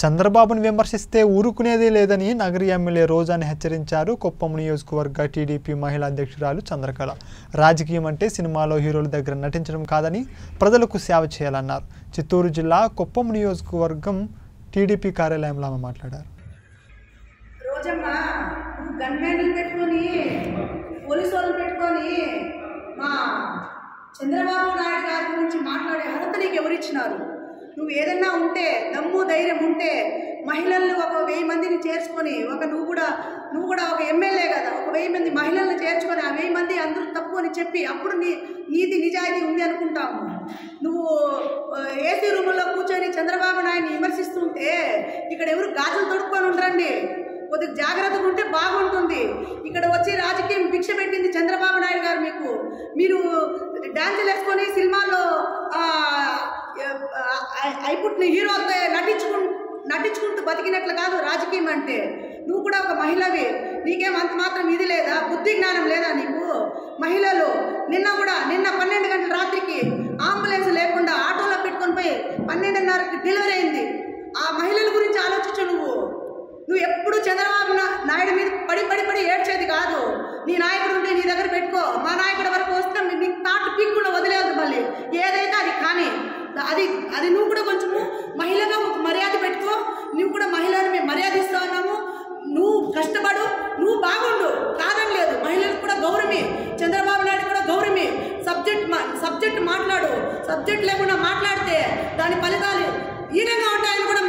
చంద్రబాబును విమర్శిస్తే ఊరుకునేదే లేదని నగరి ఎమ్మెల్యే రోజాని హెచ్చరించారు కుప్పం నియోజకవర్గ టీడీపీ మహిళా అధ్యక్షురాలు చంద్రకళ రాజకీయం అంటే సినిమాలో హీరోల దగ్గర నటించడం కాదని ప్రజలకు సేవ చేయాలన్నారు చిత్తూరు జిల్లా కుప్పం నియోజకవర్గం టీడీపీ కార్యాలయంలో ఆమె మాట్లాడారు రోజమ్మ నువ్వు గన్మ్యాన్లు పెట్టుకొని పోలీసు వాళ్ళు పెట్టుకొని మా చంద్రబాబు నాయుడు గారి గురించి మాట్లాడే అర్హత నీకు ఎవరిచ్చినారు నువ్వు ఏదన్నా ఉంటే దమ్ము ధైర్యం ఉంటే మహిళలను ఒక వెయ్యి మందిని చేర్చుకొని ఒక నువ్వు కూడా నువ్వు కూడా ఒక ఎమ్మెల్యే కదా ఒక వెయ్యి మంది మహిళలను చేర్చుకొని ఆ వెయ్యి మంది అందరూ తప్పు అని చెప్పి అప్పుడు నీ నీతి నిజాయితీ ఉంది అనుకుంటాము నువ్వు ఆ, ఏసీ రూముల్లో కూర్చొని చంద్రబాబు నాయుడిని విమర్శిస్తుంటే ఇక్కడ ఎవరు గాజులు తొడుక్కొని ఉండరండి కొద్దిగా జాగ్రత్తగా ఉంటే బాగుంటుంది ఇక్కడ వచ్చి రాజకీయం భిక్ష పెట్టింది చంద్రబాబు నాయుడు గారు మీకు మీరు డాన్సులు వేసుకొని సినిమాల్లో ఆ, అయిపుట్టిన హీరోతో నటించుకు నటించుకుంటూ బతికినట్లు కాదు రాజకీయం అంటే నువ్వు కూడా ఒక మహిళవి నీకేం అంత మాత్రం ఇది లేదా బుద్ధి జ్ఞానం లేదా నీకు మహిళలు నిన్న కూడా నిన్న పన్నెండు గంటల రాత్రికి అంబులెన్స్ లేకుండా ఆటోలో పెట్టుకొని పోయి పన్నెండున్నరకి డెలివరీ అయింది ఆ మహిళల గురించి ఆలోచించు నువ్వు నువ్వు ఎప్పుడు చంద్రబాబు నా- నాయుడు మీద పడి పడి పడి ఏడ్చేది కాదు నీ నాయకుడు ఉంటే నీ దగ్గర పెట్టుకో మా నాయకుడి వరకు వస్తే నీ తాటు పీక్కుండా వదిలేదు మళ్ళీ ఏదైతే అది కానీ అది అది నువ్వు కూడా కొంచెము మహిళగా ఒక మర్యాద పెట్టుకో నువ్వు కూడా మహిళని మేము మర్యాద ఇస్తా ఉన్నాము నువ్వు కష్టపడు నువ్వు బాగుండు కాదని లేదు మహిళలకు కూడా గౌరవమే చంద్రబాబు నాయుడు కూడా గౌరవమే సబ్జెక్ట్ మా సబ్జెక్ట్ మాట్లాడు సబ్జెక్ట్ లేకుండా మాట్లాడితే దాని ఫలితాలు హీనంగా ఉంటాయని కూడా